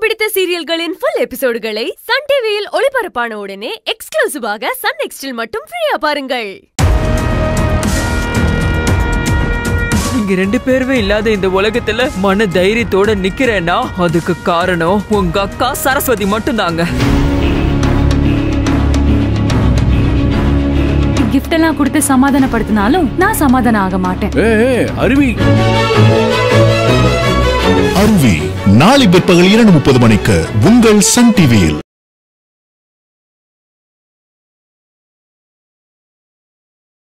பிடித்த சீரியல்களின் full எபிசோடுகளை Sun டிவியில் ஒளிபரப்பான உடனே எக்ஸ்க்ளூசிவாக சன் நெக்ஸ்டில் மட்டும் ஃப்ரீயா பாருங்கள் நீங்க ரெண்டு பேருமே இல்லாத இந்த உலகத்துல மன தைரியத்தோட நிக்கிறேன்னா அதுக்கு காரணம் உங்க அக்கா சரஸ்வதி மட்டும்தாங்க கிஃப்ட் எல்லாம் கொடுத்து சமாதானப்படுத்தினாலும் நான் சமாதானம் ஆக மாட்டேன் ஏ அருவி அருவி நாளை பிற்பகல் இரண்டு முப்பது மணிக்கு உங்கள் சன் டிவியில்